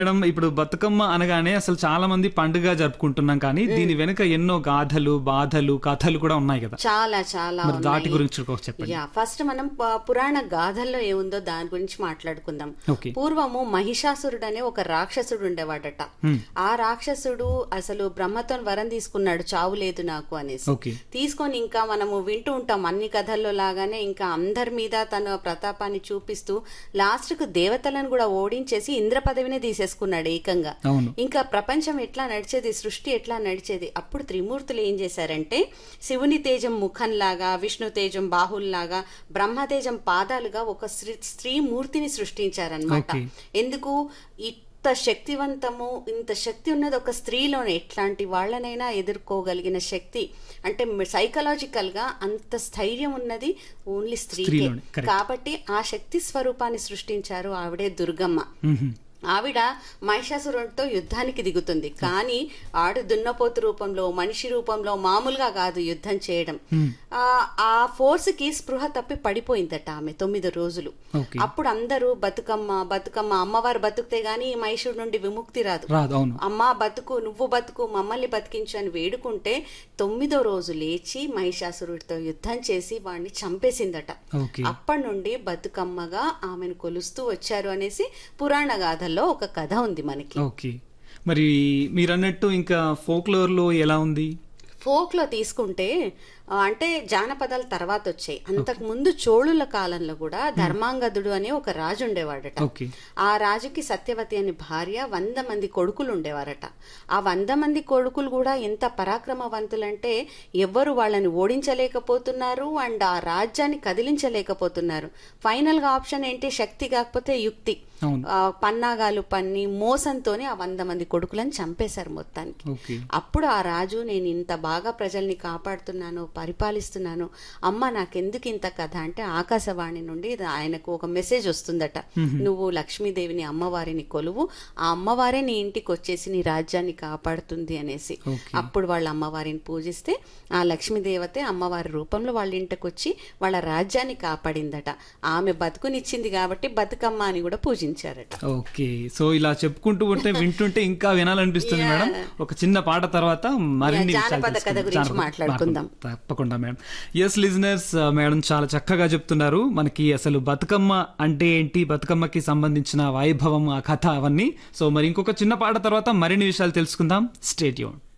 Madam ఇప్పుడు బతుకమ్మ అనగానే అసలు చాలా మంది పండుగ జరుపుకుంటున్నాం కానీ దీని వెనుక ఎన్నో గాథలు బాధలు కథలు కూడా ఉన్నాయి కదా చాలా చాలా మరి దాటి ఉన్నాయి. గురించి ఒక చెప్పండి యా ఫస్ట్ మనం ప- పురాణ గాథల్లో ఏముందో దాని గురించి మాట్లాడుకుందాం ఓకే పూర్వము మహిషాసురుడు అనే ఒక రాక్షసుడు ఉండేవాడట ఆ రాక్షసుడు అసలు బ్రహ్మతో వరం తీసుకున్నాడు చావు లేదు నాకు అనేసి ఓకే తీసుకొని ఇంకా మనము వింటూ ఉంటాం అన్ని కథల్లో లాగానే ఇంకా అందరి మీద తన ప్రతాపాన్ని చూపిస్తూ లాస్ట్ కు దేవతలను కూడా ఓడించేసి ఇంద్ర పదవిని తీసేసుకున్నాడు ఏకంగా అవును ఇంకా ప్రపంచం ఎట్లా నడిచేది సృష్టి ఎట్లా నడిచేది అప్పుడు త్రిమూర్తులు ఏం చేశారంటే శివుని తేజం ముఖంలాగా విష్ణు తేజం బాహుల్లాగా బ్రహ్మతేజం పాదాలుగా ఒక స్త్రీ స్త్రీ మూర్తిని సృష్టించారనమాట ఓకే. ఎందుకు ఇంత శక్తివంతము ఇంత శక్తి ఉన్నది ఒక స్త్రీలోనే ఎట్లాంటి వాళ్ళనైనా ఎదుర్కోగలిగిన శక్తి అంటే సైకలాజికల్ గా అంత స్థైర్యం ఉన్నది ఓన్లీ స్త్రీకే స్త్రీలోనే, correct. కాబట్టి ఆ శక్తి స్వరూపాన్ని సృష్టించారు ఆవిడే దుర్గమ్మ మ్మ్. ఆవిడ మహిషాసురుడితో యుద్ధానికి దిగుతుంది కానీ ఆడు దున్నపోతు రూపంలో మనిషి రూపంలో మామూలుగా కాదు యుద్ధం చేయడం ఆ ఆ ఫోర్స్ కి స్పృహ తప్పి పడిపోయిందట ఆమె తొమ్మిది రోజులు ఓకే అప్పుడు అందరూ బతుకమ్మ బతుకమ్మ అమ్మవారు బతుకుతే గాని ఈ మహిషుడి నుండి విముక్తి రాదు రాదు అవును అమ్మా బతుకు నువ్వు బతుకు మమ్మల్ని బతికించు అని వేడుకుంటే తొమ్మిదో రోజు లేచి మహిషాసురుడితో యుద్ధం చేసి వాడిని చంపేసిందట ఓకే అప్పటి నుండి బతుకమ్మగా ఆమెను కొలుస్తూ వచ్చారు అనేసి పురాణ గాథల్లో ఒక కథ ఉంది మనకి ఓకే మరి మీరు అన్నట్టు ఇంకా ఫోక్లోర్ లో ఎలా ఉంది ఫోక్ లో తీసుకుంటే ఆ, అంటే జానపదాలు తర్వాత వచ్చాయి అంతకు ముందు చోళుల కాలంలో కూడా ధర్మాంగదుడు అనే ఒక రాజు ఉండేవాడట ఓకే ఆ రాజుకి సత్యవతి అనే భార్య వంద మంది కొడుకులు ఉండేవారట ఆ వంద మంది కొడుకులు కూడా ఎంత పరాక్రమవంతులంటే ఎవ్వరు వాళ్ళని ఓడించలేకపోతున్నారు అండ్ ఆ రాజ్యాన్ని కదిలించలేకపోతున్నారు ఫైనల్ గా ఆప్షన్ ఏంటి శక్తి కాకపోతే యుక్తి అవును ఆ, పన్నాగాలు పన్ని మోసంతోనే ఆ వంద మంది కొడుకులను చంపేశారు మొత్తానికి ఓకే అప్పుడు ఆ రాజు నేను ఇంత బాగా ప్రజల్ని కాపాడుతున్నాను పరిపాలిస్తున్నాను అమ్మ నాకెందుకు ఇంత కథ అంటే ఆకాశవాణి నుండి ఇది ఆయనకు ఒక మెసేజ్ వస్తుందట నువ్వు లక్ష్మీదేవిని అమ్మవారిని కొలువు ఆ అమ్మవారే నీ ఇంటికి వచ్చేసి నీ రాజ్యాన్ని కాపాడుతుంది అనేసి ఓకే అప్పుడు వాళ్ళ అమ్మవారిని పూజిస్తే ఆ లక్ష్మీదేవతే అమ్మవారి రూపంలో వాళ్ళ ఇంటికి వచ్చి వాళ్ళ రాజ్యాన్ని కాపాడిందట ఆమె బతుకునిచ్చింది కాబట్టి బతుకమ్మ అని కూడా పూజించారట ఓకే సో ఇలా చెప్పుకుంటూ ఉంటే వింటుంటే ఇంకా వినాలనిపిస్తుంది మేడం ఒక చిన్న పాట తర్వాత మరిన్ని యా, విషయాలు జానపద కథ తెలుసుకుందాం. గురించి జానపద- మాట్లాడుకుందాం. తప్పకుండా మేడం ఎస్ లిజనర్స్ మేడం చాలా చక్కగా చెప్తున్నారు మనకి అసలు బతుకమ్మ అంటే ఏంటి బతుకమ్మకి సంబంధించిన వైభవం ఆ కథ అవన్నీ సో మరి ఇంకొక చిన్న పాట తర్వాత మరిన్ని విషయాలు తెలుసుకుందాం స్టేట్ యూన్